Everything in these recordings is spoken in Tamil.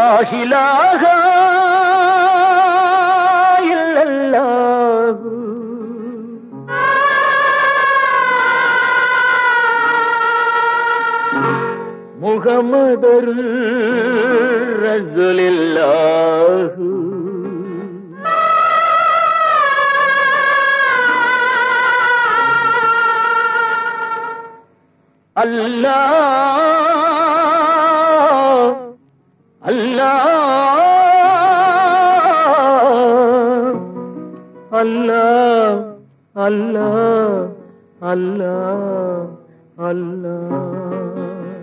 லாஹிலாக இல்லல்லாஹு முகமதர் ரசுலில்லாஹு அல்லாஹ் அல்லாஹ் அல்லாஹ் அல்லாஹ் அல்லாஹ் அல்லாஹ்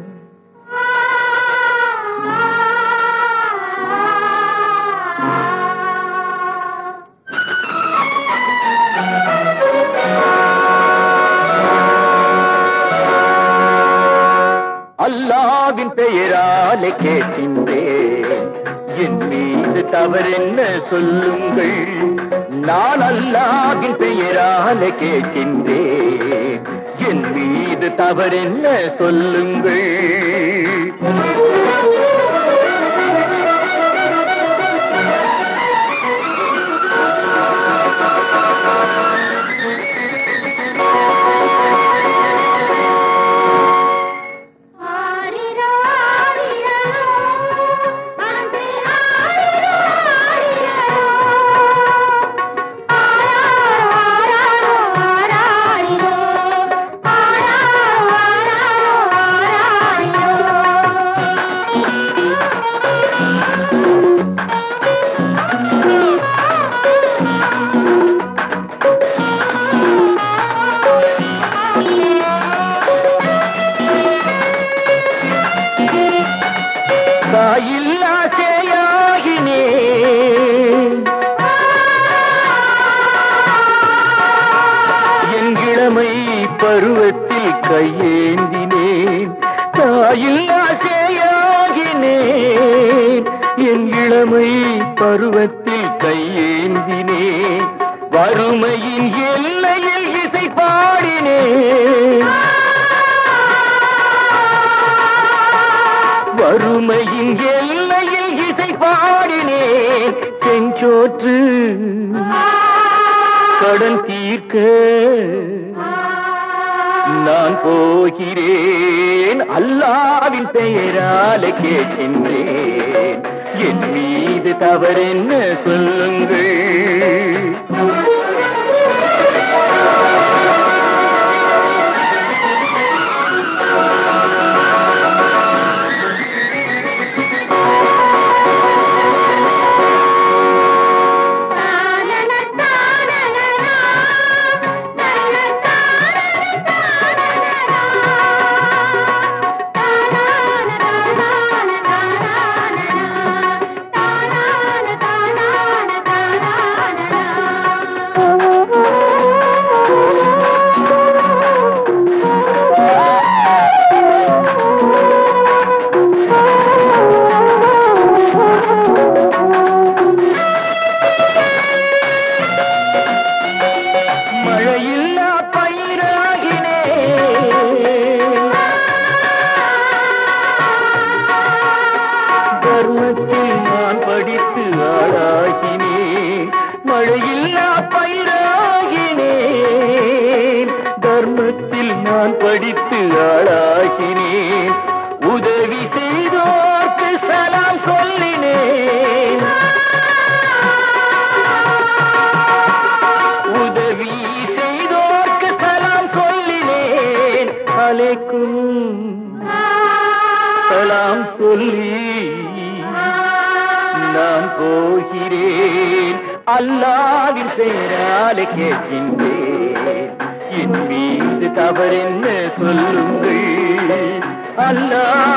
அல்லாவின் பெயராலே கேட்கின்றேன் என் மீது தவறென்ன சொல்லுங்கள் நான் அல்லாவின் பெயராலே கேட்கின்றேன் என் மீது தவறென்ன சொல்லுங்கள் ஆரிரோ ஆரிரோ அன்பே ஆரிரோ ஆரிரோ ஆராரோ ஆராரிரோ ஆராரோ ஆராரோ தாயில்லா சேயாகினே என் இளமை பருவத்தில் கையேந்தினேன் தாயில்லா சேயாகினேன் என் இளமை பருவத்தில் கையேந்தினேன் வறுமையின் எல்லையில் இசை பாடினேன் வறுமையின் எல்லையில் இசை பாடினேன் செஞ்சோற்று கடன் தீர்க்க நான் போகிறேன் அல்லாவின் பெயரால கேட்கின்றேன் என் மீது தவறென்ன சொல்லுங்கள் தானன தானன தானன தானன மழையில்லா பயிராகினே தர்மத்தில் நான் படித்து ஆளாகினேன் மழையில்லா பயிராகினேன் தர்மத்தில் நான் படித்து ஆளாகினேன் உதவி செய்தோர்க்கு சலாம் சொல்லினேன் உதவி செய்தோர்க்கு சலாம் சொல்லினேன் அலைக்கும் சலாம் சொல்லி நான் போகிறேன் அல்லாவின் பெயராலே கேட்கின்றேன் என் மீது தவறென்ன சொல்லுங்கள் அல்லாஹ்